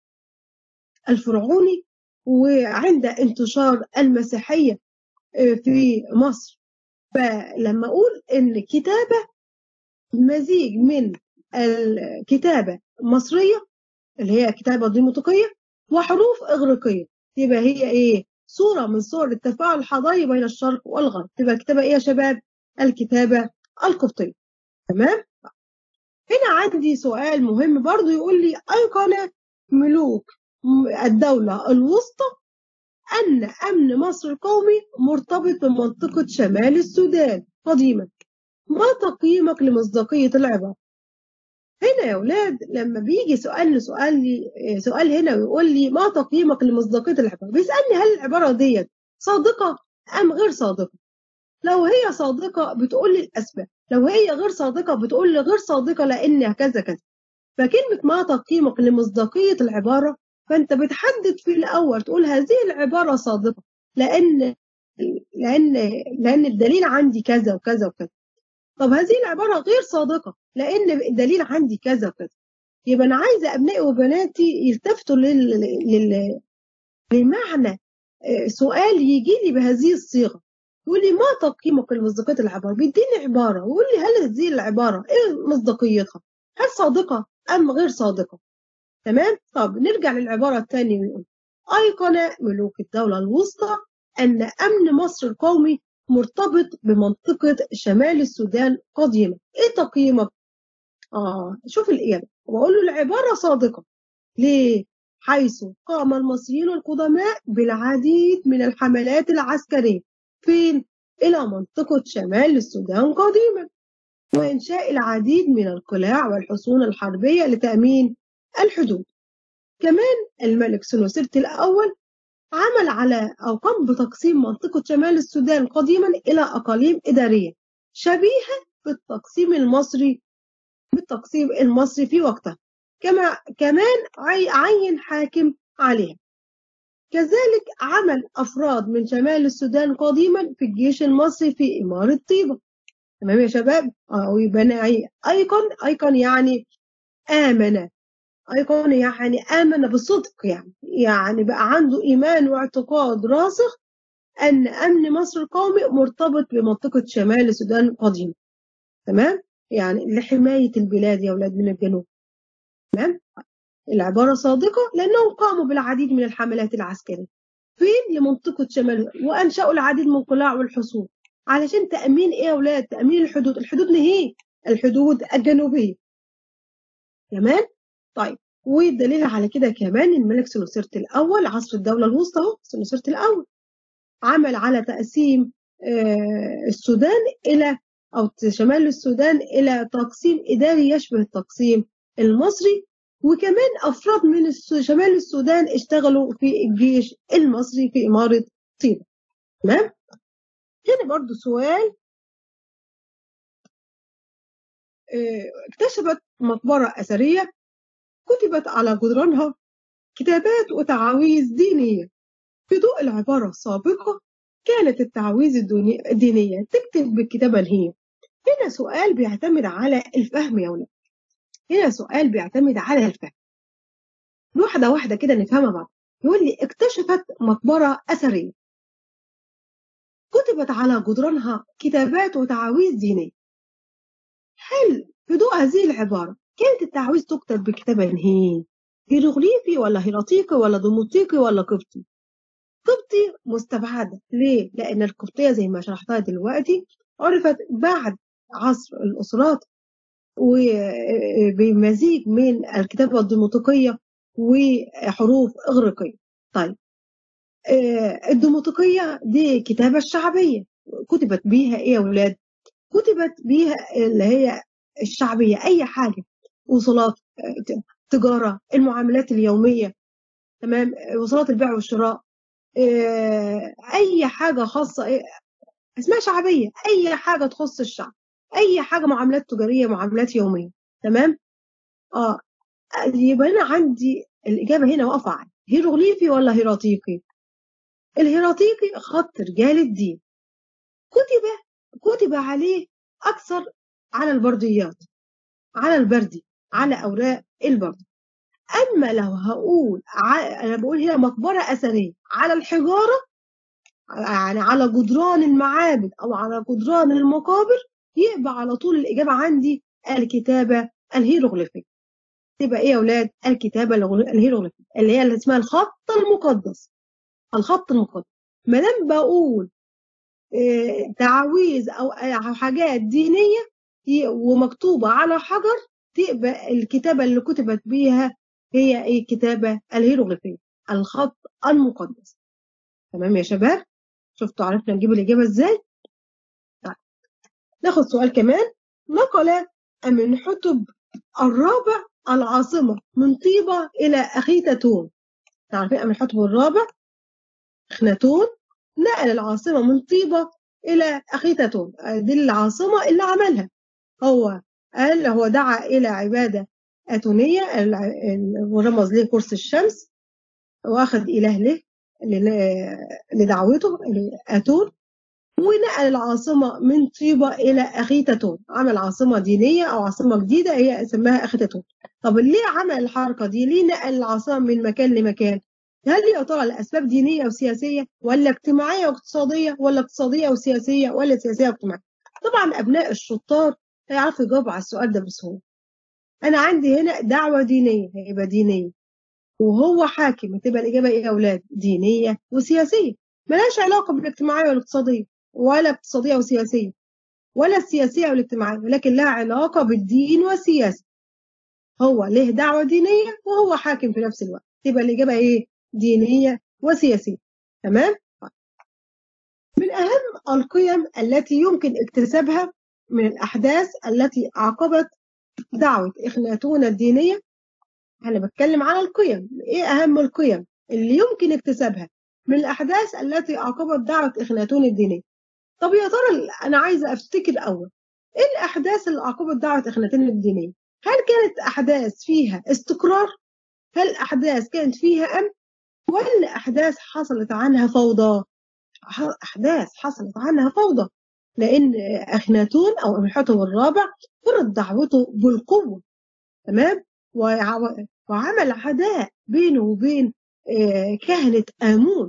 الفرعوني وعند انتشار المسيحية آه، في مصر فلما أقول إن كتابة مزيج من الكتابة المصرية اللي هي كتابة ديموتيقية وحروف إغريقية يبقى هي إيه؟ صورة من صور التفاعل الحضاري بين الشرق والغرب تبقى الكتابة إيه يا شباب؟ الكتابة القبطية تمام؟ هنا عندي سؤال مهم برضو يقول لي أيقن ملوك الدولة الوسطى أن أمن مصر القومي مرتبط بمنطقة شمال السودان قديما ما تقييمك لمصداقية العبارة؟ هنا يا ولاد لما بيجي سؤال سؤال لي سؤال هنا ويقول لي ما تقييمك لمصداقية العبارة بيسألني هل العبارة ديت صادقة أم غير صادقة لو هي صادقة بتقول لي الأسباب لو هي غير صادقة بتقول لي غير صادقة لأن كذا كذا فكلمة ما تقييمك لمصداقية العبارة فأنت بتحدد في الأول تقول هذه العبارة صادقة لأن لأن لأن الدليل عندي كذا وكذا وكذا طب هذه العبارة غير صادقة لأن الدليل عندي كذا وكذا يبقى أنا عايزة أبنائي وبناتي يلتفتوا لل... لل... لمعنى آه، سؤال يجي لي بهذه الصيغة يقول لي ما تقييمك لمصداقية العبارة بيديني عبارة ويقول لي هل هذه العبارة إيه مصداقيتها هل صادقة أم غير صادقة تمام طب نرجع للعبارة الثانية ويقول أيقن ملوك الدولة الوسطى أن أمن مصر القومي مرتبط بمنطقة شمال السودان قديما إيه تقييمك؟ آه شوف الإجابة وأقول له العبارة صادقة ليه؟ حيث قام المصريين القدماء بالعديد من الحملات العسكرية فين؟ إلى منطقة شمال السودان قديما وإنشاء العديد من القلاع والحصون الحربية لتأمين الحدود كمان الملك سنوسرت الأول عمل على أو قام بتقسيم منطقة شمال السودان قديما إلى أقاليم إدارية شبيهة بالتقسيم المصري بالتقسيم المصري في وقتها كما كمان عي- عين حاكم عليها كذلك عمل أفراد من شمال السودان قديما في الجيش المصري في إمارة طيبة تمام يا شباب أو يبقى أنا أيقن أيقن يعني آمن أيقن يعني آمن بصدق يعني يعني بقى عنده إيمان واعتقاد راسخ أن أمن مصر القومي مرتبط بمنطقة شمال السودان القديمة تمام يعني لحماية البلاد يا أولاد من الجنوب تمام العبارة صادقة لأنهم قاموا بالعديد من الحملات العسكرية فين لمنطقة شمال وأنشأوا العديد من القلاع والحصون علشان تأمين إيه يا أولاد تأمين الحدود الحدود نهي الحدود الجنوبية تمام طيب والدليل على كده كمان الملك سنوسرت الأول عصر الدولة الوسطى أهو سنوسرت الأول عمل على تقسيم السودان إلى أو شمال السودان إلى تقسيم إداري يشبه التقسيم المصري وكمان أفراد من شمال السودان اشتغلوا في الجيش المصري في إمارة طيبة تمام هنا برضو سؤال اكتشفت مقبرة أثرية كتبت على جدرانها كتابات وتعاويذ دينية في ضوء العبارة السابقة كانت التعاويذ الدينية تكتب بالكتابة الهي هنا سؤال بيعتمد على الفهم يا ولاد هنا سؤال بيعتمد على الفهم واحدة واحدة كده نفهمها بعض يقول لي اكتشفت مقبرة أثرية كتبت على جدرانها كتابات وتعاويذ دينية هل في ضوء هذه العبارة كانت التعويذ تكتب بكتابة هي هيروغليفي ولا هيراتيقي ولا ديموطيقي ولا قبطي قبطي مستبعدة ليه؟ لأن القبطية زي ما شرحتها دلوقتي عرفت بعد عصر الأسرات وبمزيج من الكتابة الديموطيقية وحروف إغريقية طيب الديموطيقية دي كتابة الشعبية كتبت بيها إيه يا أولاد؟ كتبت بيها اللي هي الشعبية أي حاجة وصلات تجارة المعاملات اليومية تمام وصلات البيع والشراء أي حاجة خاصة اسمها شعبية أي حاجة تخص الشعب أي حاجة معاملات تجارية معاملات يومية تمام اه يبقى أنا عندي الإجابة هنا واقفة على هيروغليفي ولا هيراتيقي الهيراتيقي خط رجال الدين كتب كتب عليه أكثر على البرديات على البردي على أوراق البردي أما لو هقول أنا بقول هنا مقبرة أثرية على الحجارة يعني على جدران المعابد أو على جدران المقابر يبقى على طول الإجابة عندي الكتابة الهيروغليفية تبقى إيه يا أولاد الكتابة الهيروغليفية اللي هي اللي اسمها الخط المقدس الخط المقدس ما دام بقول إيه تعاويذ أو حاجات دينية ومكتوبة على حجر تبقى الكتابة اللي كتبت بيها هي ايه الكتابة الهيروغليفية الخط المقدس تمام يا شباب شفتوا عرفنا نجيب الإجابة ازاي طيب. ناخد سؤال كمان نقل من حتب الرابع العاصمة من طيبة إلى أخيتاتون تعرفين من حتب الرابع خناتون نقل العاصمة من طيبة إلى أخيتاتون دي العاصمة اللي عملها هو قال هو دعا إلى عبادة أتونية ورمز ليه قرص الشمس واخد إله له لدعوته أتون ونقل العاصمة من طيبة إلى أخيتاتون عمل عاصمة دينية أو عاصمة جديدة هي سماها أخيتاتون طب ليه عمل الحركة دي ليه نقل العاصمة من مكان لمكان هل يا ترى لأسباب دينية وسياسية ولا اجتماعية واقتصادية ولا اقتصادية وسياسية ولا سياسية واجتماعية طبعا أبناء الشطار هيعرفوا يجاوبوا على السؤال ده بسهولة أنا عندي هنا دعوة دينية هيبقى دينية وهو حاكم تبقى الإجابة إيه يا أولاد دينية وسياسية ملهاش علاقة بالاجتماعية والاقتصادية ولا اقتصادية وسياسية ولا السياسية والاجتماعية ولكن لها علاقة بالدين والسياسة هو له دعوة دينية وهو حاكم في نفس الوقت تبقى الإجابة إيه دينية وسياسية تمام من أهم القيم التي يمكن اكتسابها من الأحداث التي عقبت دعوة إخناتون الدينية أنا بتكلم على القيم إيه أهم القيم اللي يمكن اكتسابها من الأحداث التي عقبت دعوة إخناتون الدينية طب يا ترى أنا عايزة أفتكر الأول إيه الأحداث اللي عقبت دعوة إخناتون الدينية هل كانت أحداث فيها استقرار هل أحداث كانت فيها أمن ولا أحداث حصلت عنها فوضى أحداث حصلت عنها فوضى لأن أخناتون أو أمحته الرابع فرض دعوته بالقوة تمام وعمل عداء بينه وبين كهنة آمون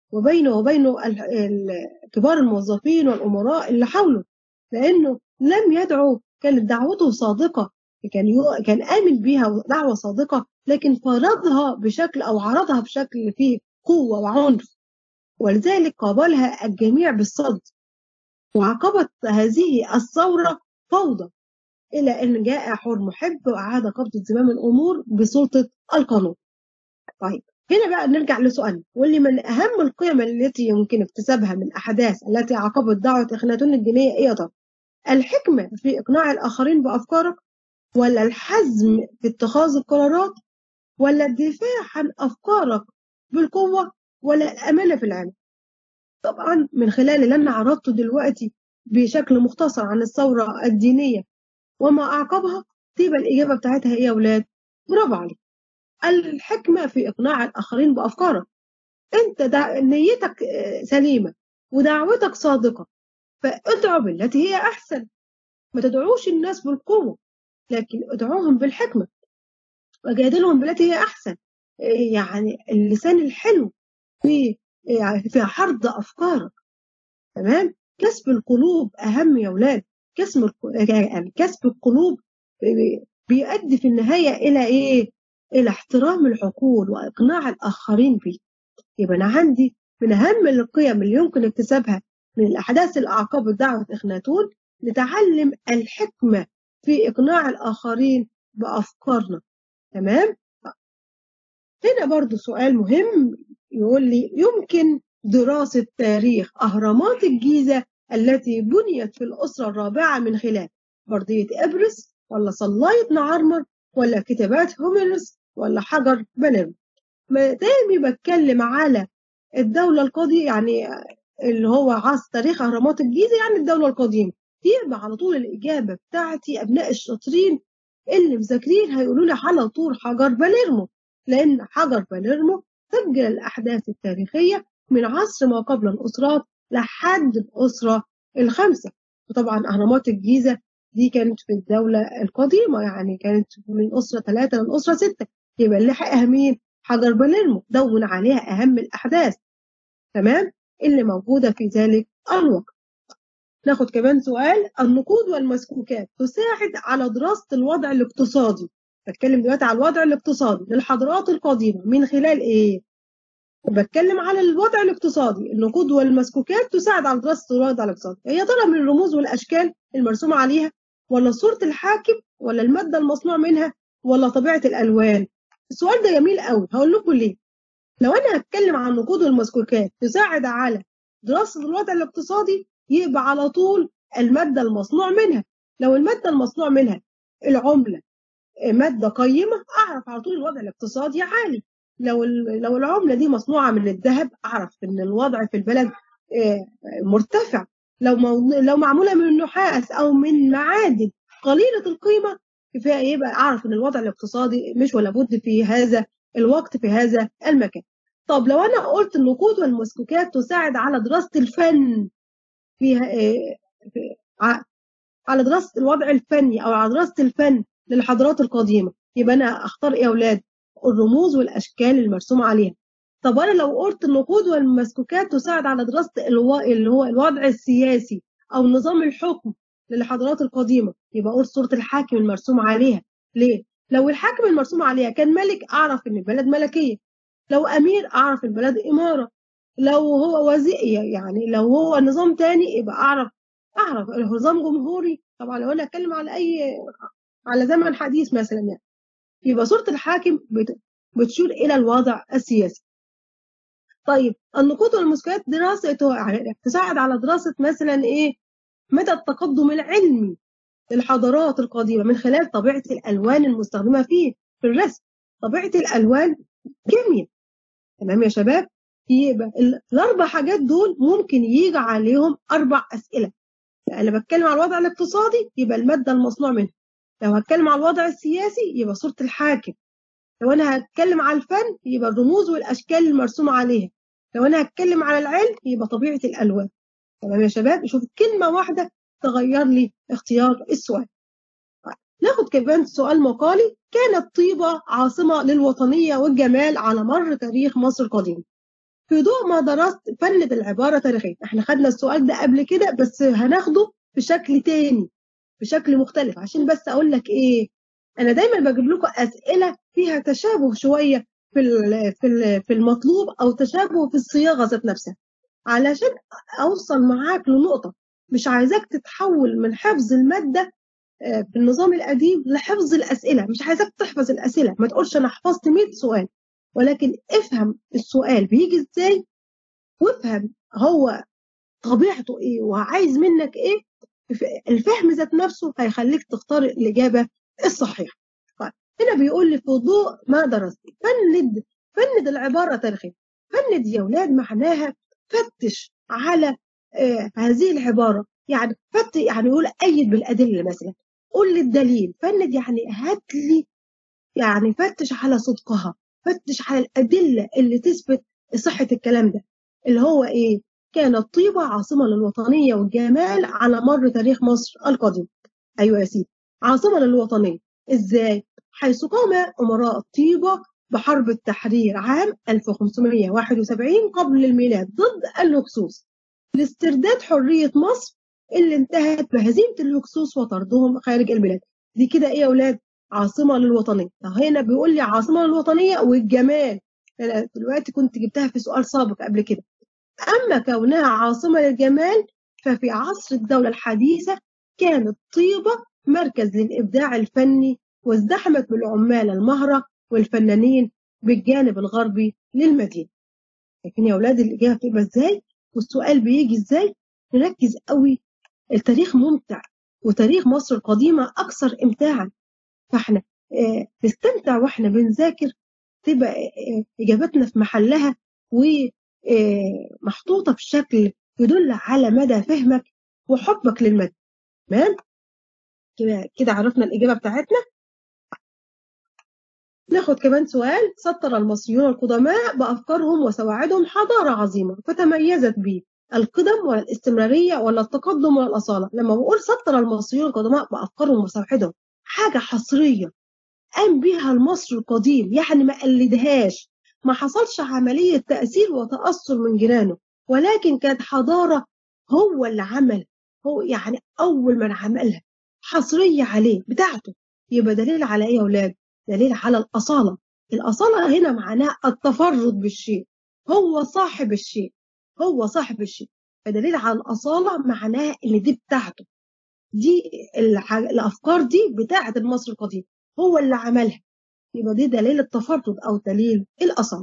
وبينه وبين كبار الموظفين والأمراء اللي حوله لأنه لم يدعو كانت دعوته صادقة كان كان آمن بيها دعوة صادقة لكن فرضها بشكل أو عرضها بشكل فيه قوة وعنف ولذلك قابلها الجميع بالصد وعقبت هذه الثورة فوضى إلى أن جاء حور محب وأعاد قبضة زمام الأمور بسلطة القانون طيب هنا بقى نرجع لسؤالنا واللي من أهم القيم التي يمكن اكتسابها من الأحداث التي عقبت دعوة إخناتون الدينية إيه يا ترى؟ الحكمة في إقناع الآخرين بأفكارك ولا الحزم في اتخاذ القرارات ولا الدفاع عن أفكارك بالقوة ولا الأمانة في العمل طبعا من خلال اللي أنا عرضته دلوقتي بشكل مختصر عن الثورة الدينية وما أعقبها تبقى الإجابة بتاعتها إيه يا أولاد؟ برافو عليك الحكمة في إقناع الآخرين بأفكارك أنت دع... نيتك سليمة ودعوتك صادقة فادعو بالتي هي أحسن ما تدعوش الناس بالقوة لكن ادعوهم بالحكمة وجادلهم بالتي هي أحسن يعني اللسان الحلو في يعني في حرض أفكارك تمام كسب القلوب أهم يا أولاد كسب يعني كسب القلوب بيؤدي في النهاية إلى إيه؟ إلى احترام العقول وإقناع الآخرين به يبقى أنا عندي من أهم القيم اللي يمكن اكتسابها من الأحداث اللي أعقبت دعوة إخناتون نتعلم الحكمة في إقناع الآخرين بأفكارنا تمام؟ هنا برضو سؤال مهم يقول لي يمكن دراسة تاريخ أهرامات الجيزة التي بنيت في الأسرة الرابعة من خلال بردية إبرس ولا صلاية نعرمر ولا كتابات هوميروس ولا حجر بنرم ما دامي بتكلم على الدولة القديمة يعني اللي هو عصر تاريخ أهرامات الجيزة يعني الدولة القديمة يبقى على طول الإجابة بتاعتي أبناء الشاطرين اللي مذاكرين هيقولوا لي على طول حجر باليرمو لأن حجر باليرمو سجل الأحداث التاريخية من عصر ما قبل الأسرات لحد الأسرة الخامسة وطبعا أهرامات الجيزة دي كانت في الدولة القديمة يعني كانت من أسرة ثلاثة للأسرة ستة يبقى اللي حقها مين؟ حجر باليرمو دون عليها أهم الأحداث تمام؟ اللي موجودة في ذلك الوقت ناخد كمان سؤال النقود والمسكوكات تساعد على دراسة الوضع الاقتصادي بتكلم دلوقتي على الوضع الاقتصادي للحضارات القديمة من خلال ايه؟ بتكلم على الوضع الاقتصادي النقود والمسكوكات تساعد على دراسة الوضع الاقتصادي هي ترى من الرموز والأشكال المرسومة عليها ولا صورة الحاكم ولا المادة المصنوع منها ولا طبيعة الألوان السؤال ده جميل قوي هقول لكم ليه لو أنا هتكلم عن النقود والمسكوكات تساعد على دراسة الوضع الاقتصادي يبقى على طول المادة المصنوع منها لو المادة المصنوع منها العملة مادة قيمة أعرف على طول الوضع الاقتصادي عالي لو لو العملة دي مصنوعة من الذهب أعرف إن الوضع في البلد مرتفع لو لو معمولة من النحاس أو من معادن قليلة القيمة يبقى أعرف إن الوضع الاقتصادي مش ولا بد في هذا الوقت في هذا المكان طب لو أنا قلت النقود والمسكوكات تساعد على دراسة الفن فيها في على دراسة الوضع الفني أو على دراسة الفن للحضارات القديمة يبقى أنا أختار إيه يا أولاد؟ الرموز والأشكال المرسومة عليها طب أنا لو قلت النقود والمسكوكات تساعد على دراسة الو... اللي هو الوضع السياسي أو نظام الحكم للحضارات القديمة يبقى أقول صورة الحاكم المرسوم عليها ليه؟ لو الحاكم المرسوم عليها كان ملك أعرف إن البلد ملكية لو أمير أعرف البلد إمارة لو هو وزير يعني لو هو نظام تاني يبقى أعرف أعرف نظام جمهوري طبعا لو أنا أتكلم على أي على زمن حديث مثلا يعني يبقى صورة الحاكم بتشير إلى الوضع السياسي طيب النقود والمسكوات دراسة تساعد على دراسة مثلا إيه مدى التقدم العلمي للحضارات القديمة من خلال طبيعة الألوان المستخدمة فيه في الرسم طبيعة الألوان كيمياء تمام يا شباب يبقى الأربع حاجات دول ممكن يجي عليهم أربع أسئلة أنا بتكلم على الوضع الاقتصادي يبقى المادة المصنوع منها لو هتكلم على الوضع السياسي يبقى صورة الحاكم لو أنا هتكلم على الفن يبقى الرموز والأشكال المرسومة عليها لو أنا هتكلم على العلم يبقى طبيعة الألوان تمام يا شباب شوف كلمة واحدة تغير لي اختيار السؤال ناخد كمان سؤال مقالي كانت طيبة عاصمة للوطنية والجمال على مر تاريخ مصر القديم في ضوء ما درست فند العبارة تاريخيا احنا خدنا السؤال ده قبل كده بس هناخده بشكل تاني بشكل مختلف عشان بس اقول لك ايه انا دايما بجيب لكم اسئله فيها تشابه شويه في في في المطلوب او تشابه في الصياغه ذات نفسها علشان اوصل معاك لنقطه مش عايزاك تتحول من حفظ الماده في النظام القديم لحفظ الاسئله مش عايزاك تحفظ الاسئله ما تقولش انا حفظت 100 سؤال ولكن افهم السؤال بيجي ازاي وافهم هو طبيعته ايه وعايز منك ايه الفهم ذات نفسه هيخليك تختار الاجابه الصحيحه طيب هنا بيقول لي في ضوء ما درست فند فند العباره تاريخيا فند يا اولاد معناها فتش على آه هذه العباره يعني فت يعني يقول ايد بالادله مثلا قول لي الدليل فند يعني هات لي يعني فتش على صدقها فتش على الادله اللي تثبت صحه الكلام ده اللي هو ايه كانت طيبة عاصمة للوطنية والجمال على مر تاريخ مصر القديم أيوة يا سيدي عاصمة للوطنية إزاي؟ حيث قام أمراء طيبة بحرب التحرير عام 1571 قبل الميلاد ضد الهكسوس لاسترداد حرية مصر اللي انتهت بهزيمة الهكسوس وطردهم خارج البلاد دي كده إيه يا أولاد؟ عاصمة للوطنية هنا بيقول لي عاصمة للوطنية والجمال أنا دلوقتي كنت جبتها في سؤال سابق قبل كده أما كونها عاصمة للجمال ففي عصر الدولة الحديثة كانت طيبة مركز للإبداع الفني وازدحمت بالعمال المهرة والفنانين بالجانب الغربي للمدينة لكن يا أولاد الإجابة بتبقى إزاي والسؤال بيجي إزاي نركز قوي التاريخ ممتع وتاريخ مصر القديمة أكثر إمتاعا فإحنا آه نستمتع وإحنا بنذاكر تبقى آه إجابتنا في محلها و محطوطة بشكل يدل على مدى فهمك وحبك للمادة تمام كده كده عرفنا الإجابة بتاعتنا ناخد كمان سؤال سطر المصريون القدماء بأفكارهم وسواعدهم حضارة عظيمة فتميزت به القدم ولا الاستمرارية ولا التقدم ولا الأصالة لما بقول سطر المصريون القدماء بأفكارهم وسواعدهم حاجة حصرية قام بها المصري القديم يعني ما قلدهاش ما حصلش عملية تأثير وتأثر من جيرانه ولكن كانت حضارة هو اللي عمل هو يعني أول من عملها حصرية عليه بتاعته يبقى دليل على إيه يا أولاد؟ دليل على الأصالة الأصالة هنا معناها التفرد بالشيء هو صاحب الشيء هو صاحب الشيء فدليل على الأصالة معناها إن دي بتاعته دي الأفكار دي بتاعة المصري القديم هو اللي عملها يبقى دي دليل التفرد أو دليل الأصل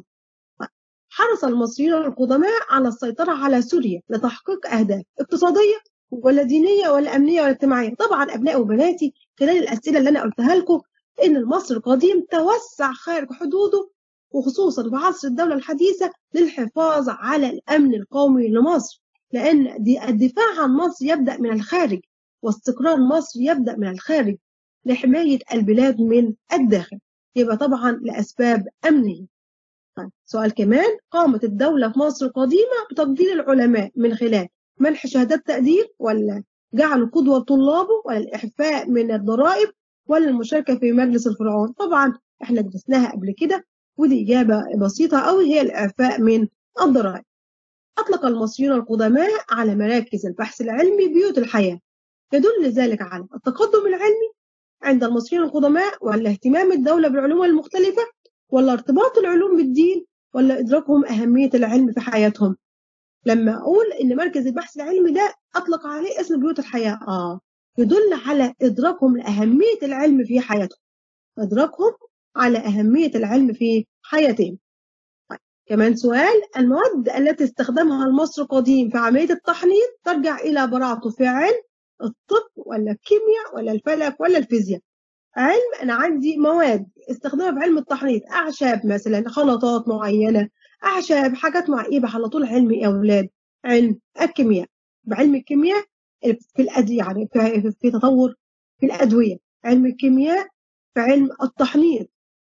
حرص المصريون القدماء على السيطرة على سوريا لتحقيق أهداف اقتصادية ولا دينية ولا أمنية ولا اجتماعية طبعا أبناء وبناتي خلال الأسئلة اللي أنا قلتها لكم إن المصري القديم توسع خارج حدوده وخصوصا في عصر الدولة الحديثة للحفاظ على الأمن القومي لمصر لأن دي الدفاع عن مصر يبدأ من الخارج واستقرار مصر يبدأ من الخارج لحماية البلاد من الداخل يبقى طبعا لأسباب أمنية طيب سؤال كمان قامت الدولة في مصر القديمة بتقدير العلماء من خلال منح شهادات تقدير ولا جعل قدوة طلابه ولا الإعفاء من الضرائب ولا المشاركة في مجلس الفرعون طبعا احنا درسناها قبل كده ودي إجابة بسيطة قوي هي الإعفاء من الضرائب أطلق المصريون القدماء على مراكز البحث العلمي بيوت الحياة يدل ذلك على التقدم العلمي عند المصريين القدماء ولا اهتمام الدولة بالعلوم المختلفة ولا ارتباط العلوم بالدين ولا إدراكهم أهمية العلم في حياتهم لما أقول إن مركز البحث العلمي ده أطلق عليه اسم بيوت الحياة آه يدل على إدراكهم لأهمية العلم في حياتهم إدراكهم على أهمية العلم في حياتهم طيب. كمان سؤال المواد التي استخدمها المصري القديم في عملية التحنيط ترجع إلى براعته في علم الطب ولا الكيمياء ولا الفلك ولا الفيزياء علم أنا عندي مواد استخدامها في علم التحنيط أعشاب مثلا خلطات معينة أعشاب حاجات مع إيه على طول علم يا أولاد علم الكيمياء بعلم الكيمياء في الأدوية يعني في, في تطور في الأدوية علم الكيمياء في علم التحنيط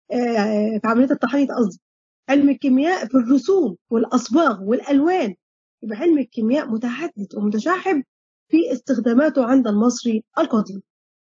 في عملية التحنيط قصدي علم الكيمياء في الرسوم والأصباغ والألوان يبقى علم الكيمياء متعدد ومتشعب في استخداماته عند المصري القديم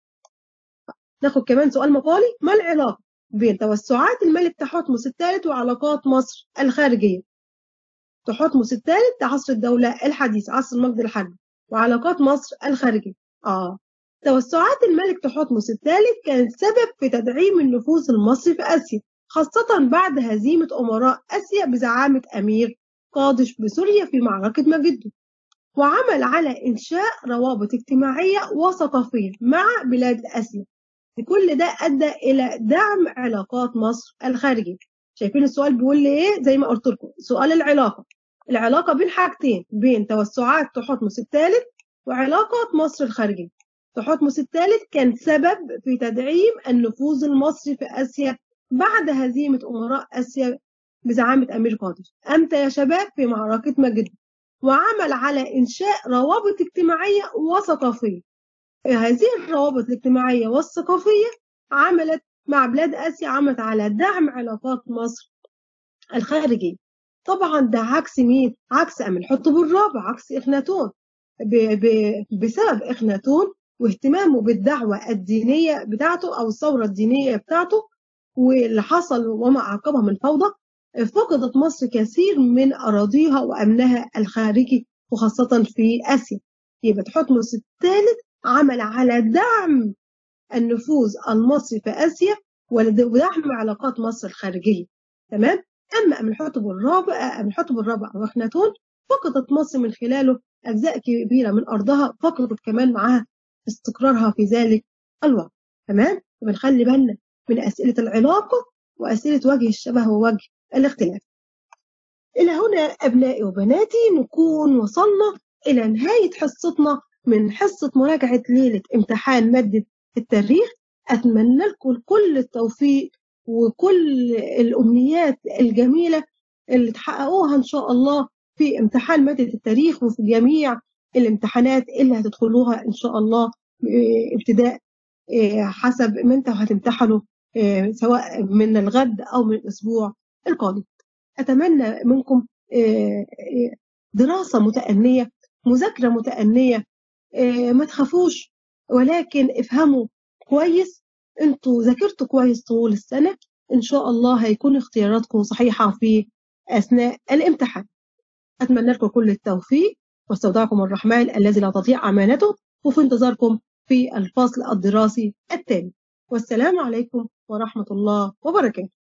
ناخد كمان سؤال مقالي ما العلاقة بين توسعات الملك تحتمس الثالث وعلاقات مصر الخارجية تحتمس الثالث عصر الدولة الحديثة عصر المجد الحربي وعلاقات مصر الخارجية آه توسعات الملك تحتمس الثالث كانت سبب في تدعيم النفوذ المصري في آسيا خاصة بعد هزيمة أمراء آسيا بزعامة أمير قادش بسوريا في معركة مجدو وعمل على إنشاء روابط اجتماعية وثقافية مع بلاد آسيا كل ده أدى إلى دعم علاقات مصر الخارجية شايفين السؤال بيقول لي إيه زي ما قلت لكم سؤال العلاقة العلاقة بين حاجتين بين توسعات تحتمس الثالث وعلاقات مصر الخارجية تحتمس الثالث كان سبب في تدعيم النفوذ المصري في آسيا بعد هزيمة أمراء آسيا بزعامة أمير قادش أمتى يا شباب في معركة مجد وعمل على إنشاء روابط اجتماعية وثقافية هذه الروابط الاجتماعية والثقافية عملت مع بلاد آسيا عملت على دعم علاقات مصر الخارجية طبعا ده عكس مين؟ عكس أمنحتب الرابع عكس إخناتون ب ب بسبب إخناتون واهتمامه بالدعوة الدينية بتاعته أو الثورة الدينية بتاعته واللي حصل وما عقبها من فوضى فقدت مصر كثير من أراضيها وأمنها الخارجي وخاصة في آسيا يبقى تحتمس الثالث عمل على دعم النفوذ المصري في آسيا ودعم علاقات مصر الخارجية تمام أما أمنحتب الرابع أمنحتب الرابع وأخناتون فقدت مصر من خلاله أجزاء كبيرة من أرضها فقدت كمان معها استقرارها في ذلك الوقت تمام بنخلي بالنا من أسئلة العلاقة وأسئلة وجه الشبه ووجه الاختلاف إلى هنا أبنائي وبناتي نكون وصلنا إلى نهاية حصتنا من حصة مراجعة ليلة امتحان مادة التاريخ أتمنى لكم كل التوفيق وكل الأمنيات الجميلة اللي تحققوها إن شاء الله في امتحان مادة التاريخ وفي جميع الامتحانات اللي هتدخلوها إن شاء الله ابتداء حسب ما انتوا هتمتحنوا سواء من الغد أو من الأسبوع القادم أتمنى منكم دراسة متأنية مذاكرة متأنية ما تخافوش ولكن افهموا كويس انتوا ذاكرتوا كويس طول السنة ان شاء الله هيكون اختياراتكم صحيحة في اثناء الامتحان اتمنى لكم كل التوفيق واستودعكم الرحمن الذي لا تضيع امانته وفي انتظاركم في الفصل الدراسي التالي والسلام عليكم ورحمة الله وبركاته